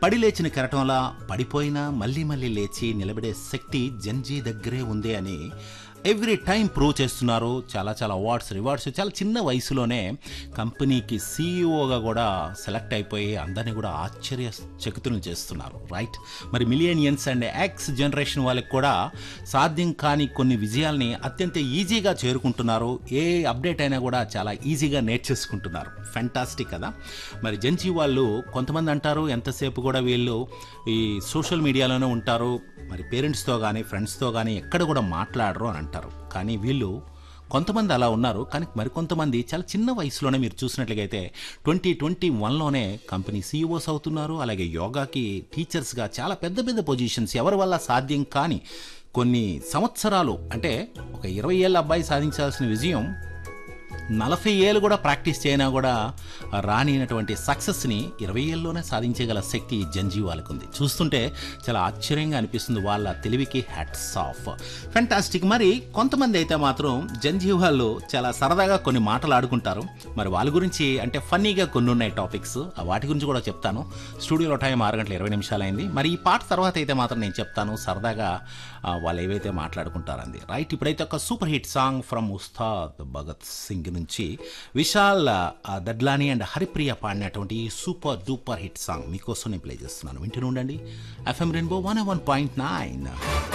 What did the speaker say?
పడి లేచిన కెరటంలా పడిపోయినా మళ్ళీ మళ్ళీ లేచి నిలబడే శక్తి జంజీ దగ్గరే ఉంది అని ఎవ్రీ టైం ప్రూవ్ చేస్తున్నారు చాలా చాలా అవార్డ్స్ రివార్డ్స్ చాలా చిన్న వయసులోనే కంపెనీకి సీఈఓగా కూడా సెలెక్ట్ అయిపోయి అందరినీ కూడా ఆశ్చర్య చకితులను చేస్తున్నారు రైట్ మరి మిలియనియన్స్ అండ్ ఎక్స్ జనరేషన్ వాళ్ళకి కూడా సాధ్యం కాని కొన్ని విజయాల్ని అత్యంత ఈజీగా చేరుకుంటున్నారు ఏ అప్డేట్ అయినా కూడా చాలా ఈజీగా నేర్చేసుకుంటున్నారు ఫెంటాస్టిక్ కదా మరి జంజీ వాళ్ళు కొంతమంది అంటారు ఎంతసేపు కూడా వీళ్ళు ఈ సోషల్ మీడియాలోనే ఉంటారు మరి పేరెంట్స్తో కానీ ఫ్రెండ్స్తో కానీ ఎక్కడ కూడా మాట్లాడరు అని అంటారు కానీ వీళ్ళు కొంతమంది అలా ఉన్నారు కానీ మరికొంతమంది చాలా చిన్న వయసులోనే మీరు చూసినట్లయితే ట్వంటీ ట్వంటీ వన్లోనే కంపెనీ సీఈఓస్ అవుతున్నారు అలాగే యోగాకి టీచర్స్గా చాలా పెద్ద పెద్ద పొజిషన్స్ ఎవరి వల్ల సాధ్యం కాని కొన్ని సంవత్సరాలు అంటే ఒక ఇరవై ఏళ్ళ అబ్బాయి సాధించాల్సిన విజయం నలభై ఏళ్ళు కూడా ప్రాక్టీస్ చేయనా కూడా రానినటువంటి సక్సెస్ని ఇరవై ఏళ్ళలోనే సాధించగల శక్తి జంజీవాలకు ఉంది చూస్తుంటే చాలా ఆశ్చర్యంగా అనిపిస్తుంది వాళ్ళ తెలివికి హ్యాట్స్ ఆఫ్ ఫెంటాస్టిక్ మరి కొంతమంది అయితే మాత్రం జంజీవాళ్ళు చాలా సరదాగా కొన్ని మాటలు ఆడుకుంటారు మరి వాళ్ళ గురించి అంటే ఫన్నీగా కొన్ని ఉన్నాయి టాపిక్స్ వాటి గురించి కూడా చెప్తాను స్టూడియోలో టైం ఆరు గంటల ఇరవై నిమిషాలైంది మరి ఈ పాట తర్వాత అయితే మాత్రం నేను చెప్తాను సరదాగా ఆ, వాళ్ళు ఏవైతే మాట్లాడుకుంటారంది రైట్ ఇప్పుడైతే ఒక super hit song from Ustaad Bhagat Singh నుంచి విశాల్ ఆ, దడ్లాని అండ్ హరిప్రియ పాడినటువంటి ఈ సూపర్ డూపర్ హిట్ సాంగ్ మీకోసం నేను ప్లే చేస్తున్నాను వింటూనే ఉండండి FM rainbow one one point nine